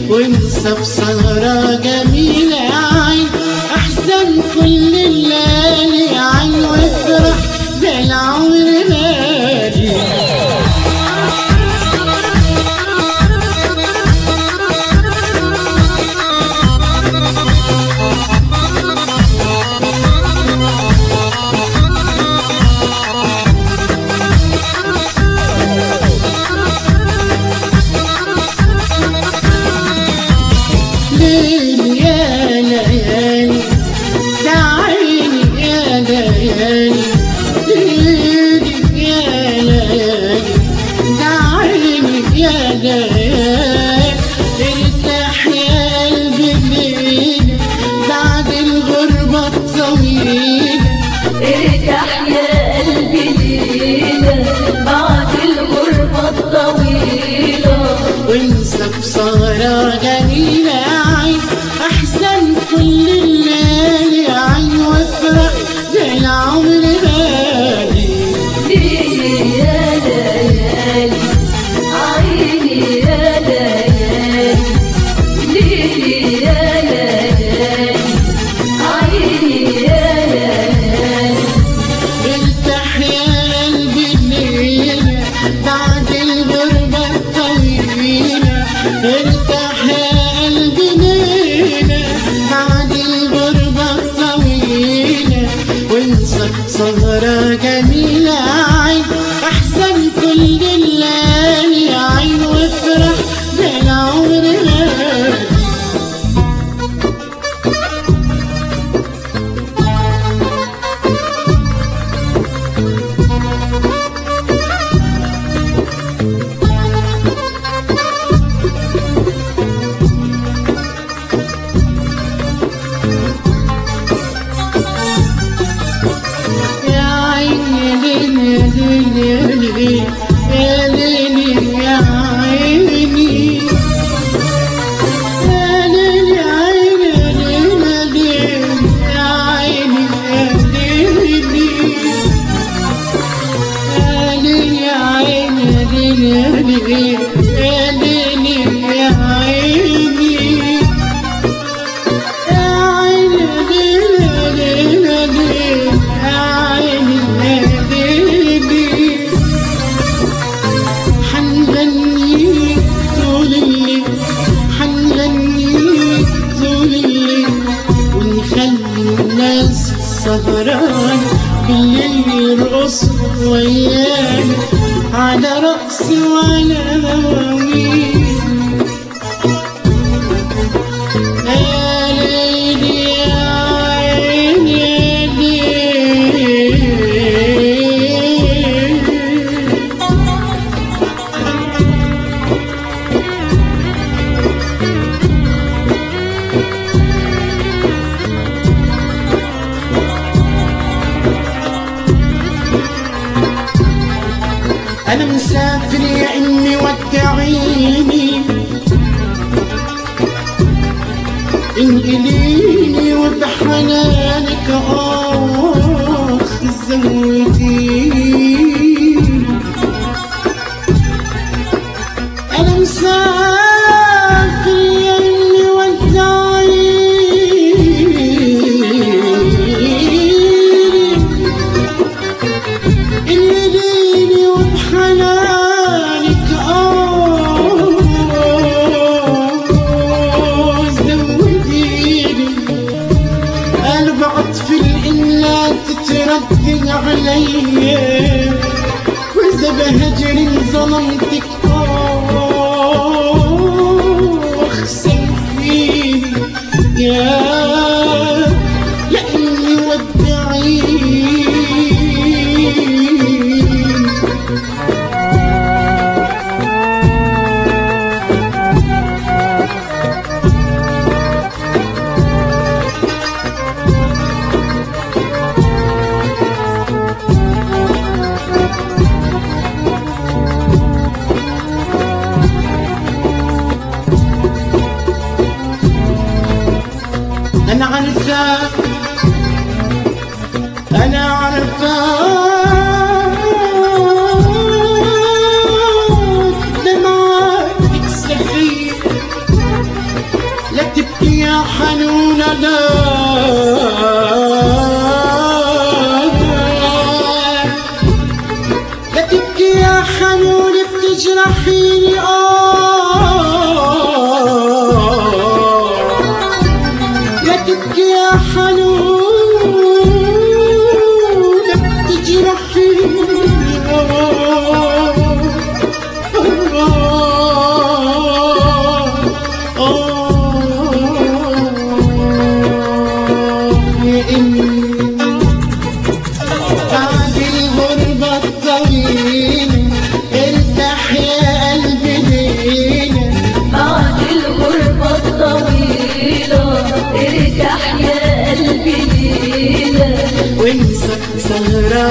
وانسى بسهرة جميلة يا عين أحسن كل الليالي يا عين وافرح ده العمر غالي ليل يا ليالي ده عيني يا ليالي ليلي يا ليالي ده عيني يا ليالي ارتاح يا قلبي الليل بعد الغربة الطويلة ارتاح يا قلبي ليلة بعد الغربة الطويلة وانسى بسهرة جميلة يا عين أحسن كل الليالي يا عين وافرح ده العمر غالي ليلي يا ليالي عيني يا ليالي ليلي يا ليالي عيني يا ليالي ارتاح يا قلبي الليلة بعد الغربة الطويلة ارتاح يا قلبي ليلة بعد الغربة الطويلة وانسى سهرة جميلة يا عين أحسن كل الليالي يا عين وافرح ده العمر غالي يا عيني يا ليل يا ليل يا ليل يا عيني يا ليل يا عيني يا ليل يا ليل يا ليل يا عيني يا ليل يا ليل يا عيني يا ليل يا عيني يا ليل حنغني طول الليل حنغني طول الليل ونخلي الناس سهران بالليل يرقصوا ويانا على رقصي وعلى مواويل يا ليل يا عين يا ليل أنا مسافر يا أمي ودعيني انقليني وبحنانك آخ زوديني أنا مسافر يا أمي ودعيني الليلي وبحنانك آه زوديني قلب عطف الإلا تتردد عليا وإذا بهجر ظلمتك آخ سامحيني يا يا إني ودعيني أنا عارفة أنا عارفة دمعتك سفير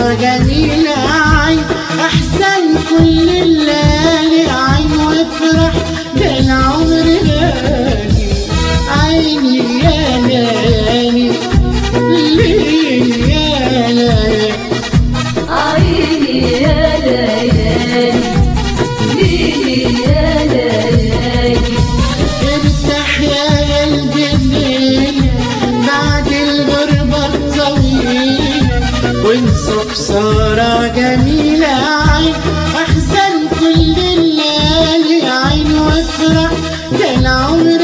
بخسارة جميلة عين أحسن كل الليالي عين وافرح ده العمر غالي عيني يا ليالي ليلي يا ليالي عيني يا ليالي ليلي يا ليالي ارتاح يا قلبي الليل بعد الغربة الطويلة وانسى خسارة جميلة عين أحزن كل الليالي عين وافرح ده العمر